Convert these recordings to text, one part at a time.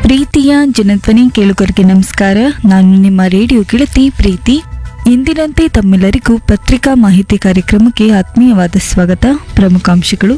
ಪ್ರೀತಿಯ ಜನಧ್ವನಿ ಕೇಳುಗರಿಗೆ ನಮಸ್ಕಾರ ನಾನು ನಿಮ್ಮ ರೇಡಿಯೋ ಗೆಳತಿ ಪ್ರೀತಿ ಇಂದಿನಂತೆ ತಮ್ಮೆಲ್ಲರಿಗೂ ಪತ್ರಿಕಾ ಮಾಹಿತಿ ಕಾರ್ಯಕ್ರಮಕ್ಕೆ ಆತ್ಮೀಯವಾದ ಸ್ವಾಗತ ಪ್ರಮುಖಾಂಶಗಳು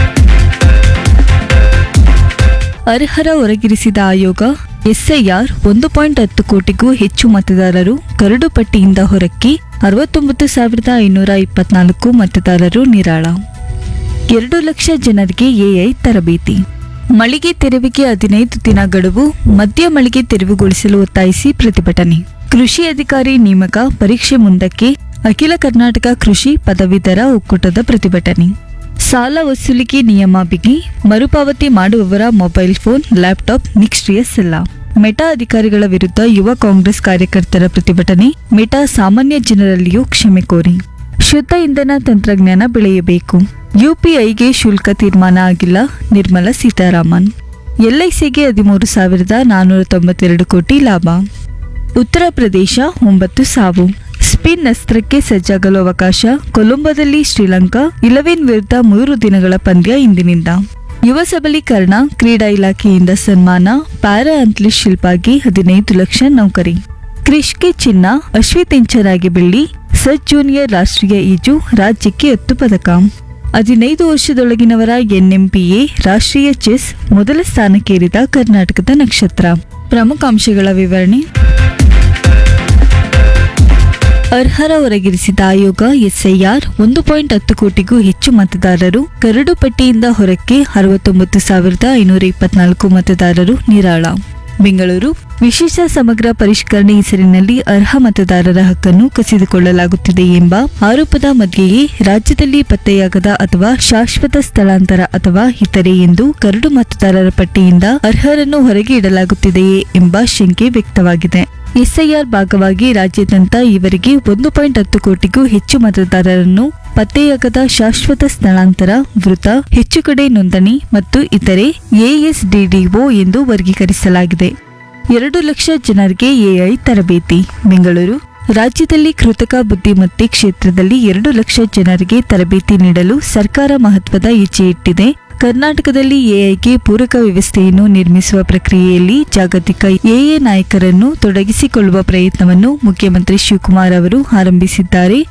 ಅರ್ಹರ ಹೊರಗಿರಿಸಿದ ಆಯೋಗ ಎಸ್ಐಆರ್ ಒಂದು ಪಾಯಿಂಟ್ ಹತ್ತು ಕೋಟಿಗೂ ಹೆಚ್ಚು ಮತದಾರರು ಕರಡು ಪಟ್ಟಿಯಿಂದ ಹೊರಕ್ಕೆ ಅರವತ್ತೊಂಬತ್ತು ಸಾವಿರದ ಐನೂರ ಇಪ್ಪತ್ನಾಲ್ಕು ಮತದಾರರು ನಿರಾಳ ಎರಡು ಲಕ್ಷ ಜನರಿಗೆ ಎಐ ತರಬೇತಿ ಮಳಿಗೆ ತೆರವಿಗೆ ಹದಿನೈದು ದಿನ ಗಡುವು ಮದ್ಯ ಮಳಿಗೆ ತೆರವುಗೊಳಿಸಲು ಒತ್ತಾಯಿಸಿ ಪ್ರತಿಭಟನೆ ಕೃಷಿ ಅಧಿಕಾರಿ ನೇಮಕ ಪರೀಕ್ಷೆ ಮುಂದಕ್ಕೆ ಅಖಿಲ ಕರ್ನಾಟಕ ಕೃಷಿ ಪದವೀಧರ ಒಕ್ಕೂಟದ ಪ್ರತಿಭಟನೆ ಸಾಲ ವಸೂಲಿಗೆ ನಿಯಮ ಬಿಗಿ ಮರುಪಾವತಿ ಮಾಡುವವರ ಮೊಬೈಲ್ ಫೋನ್ ಲ್ಯಾಪ್ಟಾಪ್ ನಿಷ್ಕ್ರಿಯಸಿಲ್ಲ ಮೆಟಾ ಅಧಿಕಾರಿಗಳ ವಿರುದ್ಧ ಯುವ ಕಾಂಗ್ರೆಸ್ ಕಾರ್ಯಕರ್ತರ ಪ್ರತಿಭಟನೆ ಮೆಟಾ ಸಾಮಾನ್ಯ ಜನರಲ್ಲಿಯೂ ಕ್ಷಮೆ ಕೋರಿ ಶುದ್ಧ ಇಂಧನ ತಂತ್ರಜ್ಞಾನ ಬೆಳೆಯಬೇಕು ಯುಪಿಐಗೆ ಶುಲ್ಕ ತೀರ್ಮಾನ ಆಗಿಲ್ಲ ನಿರ್ಮಲಾ ಸೀತಾರಾಮನ್ ಎಲ್ಐಸಿಗೆ ಹದಿಮೂರು ಸಾವಿರದ ನಾನ್ನೂರ ತೊಂಬತ್ತೆರಡು ಕೋಟಿ ಲಾಭ ಉತ್ತರ ಪ್ರದೇಶ ಒಂಬತ್ತು ಸಾವು ಸ್ಪಿನ್ ಅಸ್ತ್ರಕ್ಕೆ ಸಜ್ಜಾಗಲು ಅವಕಾಶ ಕೊಲಂಬೋದಲ್ಲಿ ಶ್ರೀಲಂಕಾ ಇಲೆವೆನ್ ವಿರುದ್ಧ ಮೂರು ದಿನಗಳ ಪಂದ್ಯ ಇಂದಿನಿಂದ ಯುವ ಸಬಲೀಕರಣ ಕ್ರೀಡಾ ಇಲಾಖೆಯಿಂದ ಸನ್ಮಾನ ಪ್ಯಾರಾ ಅಥ್ಲೀಟ್ ಶಿಲ್ಪಾಗಿ ಹದಿನೈದು ಲಕ್ಷ ನೌಕರಿ ಕ್ರಿಷ್ಗೆ ಚಿನ್ನ ಅಶ್ವಿತ್ ಇಂಚರಾಗಿ ಬೆಳ್ಳಿ ಸಬ್ ಜೂನಿಯರ್ ರಾಷ್ಟ್ರೀಯ ಈಜು ರಾಜ್ಯಕ್ಕೆ ಹತ್ತು ಪದಕ ಹದಿನೈದು ವರ್ಷದೊಳಗಿನವರ ಎನ್ಎಂಪಿಎ ರಾಷ್ಟ್ರೀಯ ಚೆಸ್ ಮೊದಲ ಸ್ಥಾನಕ್ಕೇರಿದ ಕರ್ನಾಟಕದ ನಕ್ಷತ್ರ ಪ್ರಮುಖ ಅಂಶಗಳ ವಿವರಣೆ ಅರ್ಹರ ಹೊರಗಿರಿಸಿದ ಆಯೋಗ ಎಸ್ಐಆರ್ ಒಂದು ಪಾಯಿಂಟ್ ಹತ್ತು ಕೋಟಿಗೂ ಹೆಚ್ಚು ಮತದಾರರು ಕರಡು ಪಟ್ಟಿಯಿಂದ ಹೊರಕ್ಕೆ ಅರವತ್ತೊಂಬತ್ತು ಸಾವಿರದ ಐನೂರ ಇಪ್ಪತ್ನಾಲ್ಕು ಮತದಾರರು ನಿರಾಳ ಬೆಂಗಳೂರು ವಿಶೇಷ ಸಮಗ್ರ ಪರಿಷ್ಕರಣೆ ಹೆಸರಿನಲ್ಲಿ ಅರ್ಹ ಮತದಾರರ ಹಕ್ಕನ್ನು ಕಸಿದುಕೊಳ್ಳಲಾಗುತ್ತಿದೆ ಎಂಬ ಆರೋಪದ ಮಧ್ಯೆಯೇ ರಾಜ್ಯದಲ್ಲಿ ಪತ್ತೆಯಾಗದ ಅಥವಾ ಶಾಶ್ವತ ಸ್ಥಳಾಂತರ ಅಥವಾ ಇತರೆ ಎಂದು ಕರಡು ಮತದಾರರ ಪಟ್ಟಿಯಿಂದ ಅರ್ಹರನ್ನು ಹೊರಗೆ ಇಡಲಾಗುತ್ತಿದೆಯೇ ಎಂಬ ಶಂಕೆ ವ್ಯಕ್ತವಾಗಿದೆ ಎಸ್ಐಆರ್ ಭಾಗವಾಗಿ ರಾಜ್ಯಾದ್ಯಂತ ಈವರೆಗೆ ಒಂದು ಪಾಯಿಂಟ್ ಹತ್ತು ಕೋಟಿಗೂ ಹೆಚ್ಚು ಮತದಾರರನ್ನು ಪತ್ತೆಯಾಗದ ಶಾಶ್ವತ ಸ್ಥಳಾಂತರ ವೃತ ಹೆಚ್ಚು ಕಡೆ ನೋಂದಣಿ ಮತ್ತು ಇತರೆ ಎಎಸ್ಡಿಡಿಒ ಎಂದು ವರ್ಗೀಕರಿಸಲಾಗಿದೆ ಎರಡು ಲಕ್ಷ ಜನರಿಗೆ ಎಐ ತರಬೇತಿ ಬೆಂಗಳೂರು ರಾಜ್ಯದಲ್ಲಿ ಕೃತಕ ಬುದ್ಧಿಮತ್ತೆ ಕ್ಷೇತ್ರದಲ್ಲಿ ಎರಡು ಲಕ್ಷ ಜನರಿಗೆ ತರಬೇತಿ ನೀಡಲು ಸರ್ಕಾರ ಮಹತ್ವದ ಹೆಜ್ಜೆ ಇಟ್ಟಿದೆ ಕರ್ನಾಟಕದಲ್ಲಿ ಎಐಗೆ ಪೂರಕ ವ್ಯವಸ್ಥೆಯನ್ನು ನಿರ್ಮಿಸುವ ಪ್ರಕ್ರಿಯೆಯಲ್ಲಿ ಜಾಗತಿಕ ಎಎ ನಾಯಕರನ್ನು ತೊಡಗಿಸಿಕೊಳ್ಳುವ ಪ್ರಯತ್ನವನ್ನು ಮುಖ್ಯಮಂತ್ರಿ ಶಿವಕುಮಾರ್ ಅವರು ಆರಂಭಿಸಿದ್ದಾರೆ